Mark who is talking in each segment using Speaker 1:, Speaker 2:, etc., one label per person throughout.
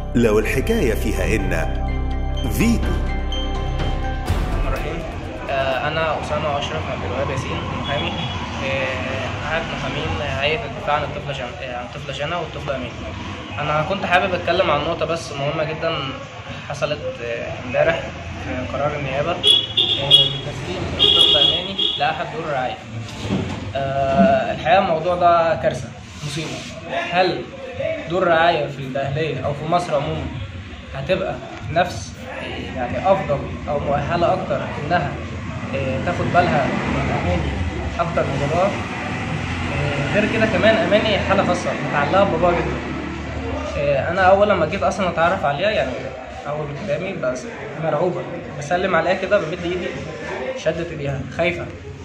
Speaker 1: لو الحكاية فيها إن فيتو
Speaker 2: الرحمن الرحيم آه، انا اسامه اشرف عبد الوهاب ياسين محامي آه، احد محامين هيئه الدفاع عن الطفله جن... آه، عن الطفله جنى والطفله امين انا كنت حابب اتكلم عن نقطه بس مهمه جدا حصلت آه، امبارح في قرار النيابه آه، بتسليم الطفله اماني لاحد دور الرعايه آه، الحقيقه الموضوع ده كارثه مصيبه هل دور رعايه في الداخليه او في مصر عموما هتبقى نفس يعني افضل او مؤهله اكتر انها آه، تاخد بالها من اماني اكتر من باباها آه، غير كده كمان اماني حاله خاصه متعلقه بباباها جدا آه، انا اول لما جيت اصلا اتعرف عليها يعني اول قدامي بس مرعوبه بسلم عليها كده بمد ايدي شدت ايديها خايفه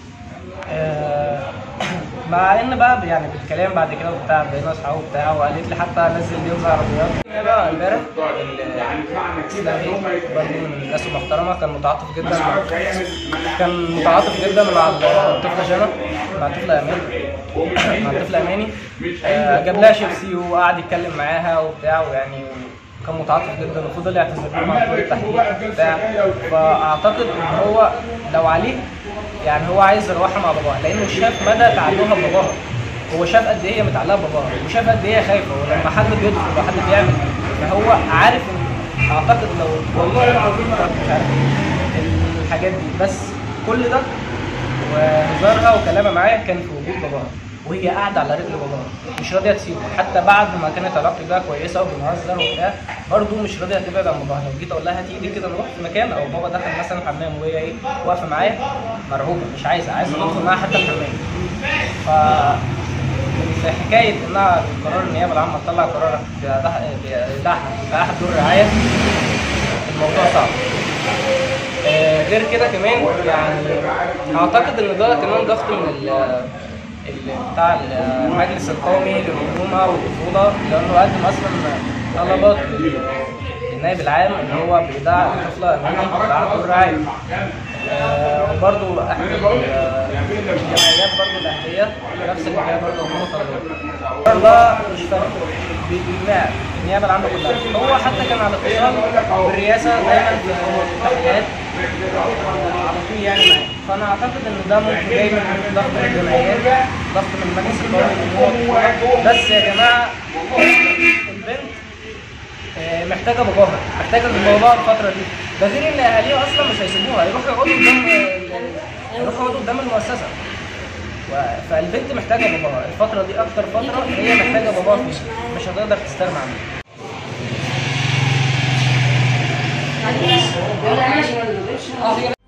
Speaker 2: آه، مع ان بقى يعني بالكلام بعد كده وبتاع بقينا اصحاب وبتاع وقالت لي حتى انزل ليوز عربيات أنا بقى امبارح الاسلامي برضه من الناس المحترمه كان متعاطف جدا مع كان متعاطف جدا مع الطفله جنى مع الطفله امان مع الطفله اماني آه، جاب لها شيبسي وقعد يتكلم معاها وبتاع ويعني كان متعاطف جدا وفضل يعتذر لهم عن طريق التحقيق وبتاع فاعتقد ان هو لو عليه يعني هو عايز يروحها مع باباها لانه شاف مدى تعلقها بباباها هو شاف قد ايه هي متعلقه بباباها وشاف قد ايه هي خايفه ولما حد بيدخل وحد بيعمل فهو عارف ان اعتقد لو والله العظيم انا مش عارف إيه الحاجات دي بس كل ده وهزارها وكلامها معايا كان في وجود باباها وهي قاعده على رجل باباها مش راضيه تسيبه حتى بعد ما كانت علاقتي بقى كويسه وبنهزر وبتاع برضه مش راضيه تبعد عن باباها لو جيت اقول لها هاتي ايدك كده نروح في مكان او بابا دخل مثلا الحمام وهي ايه واقفه معايا مرعوبه مش عايزه عايزه تدخل معاها حتى الحمام ف في حكايه انها قرار النيابه العامه تطلع قرار بإيداعها كأحد دور الرعايه الموضوع صعب آه، غير كده كمان يعني اعتقد ان ده كمان ضغط من ال ال- بتاع المجلس القومي للامومه والطفوله لانه قدم اصلا طلبات لل- للنائب العام ان هو بيدعى الطفله اماني بعد دور الرعايه آه، وبرضه احد ال- الجمعيات برضه الاهليه نفس الحكايه برضه هم طلبات والله مش فاهم باجماع النيابه العامه كلها هو حتى كان على اتصال بالرئاسه دايما في التحقيقات على طول يعني معايا فانا اعتقد ان ده ممكن جاي من ضغط من الجمعيات ضغط من المجلس القومي للامور بس يا جماعه البنت آه، محتاجه باباها محتاجه باباها الفتره دي ده غير ان اهاليها اصلا مش هيسيبوها يروحوا يقعدوا قدام آه، يروحوا يقعدوا قدام المؤسسه و- فالبنت محتاجه باباها الفتره دي اكتر فتره هي محتاجه باباها فيها مش هتقدر تستغنى عنه
Speaker 3: معلش. يلا ماشي.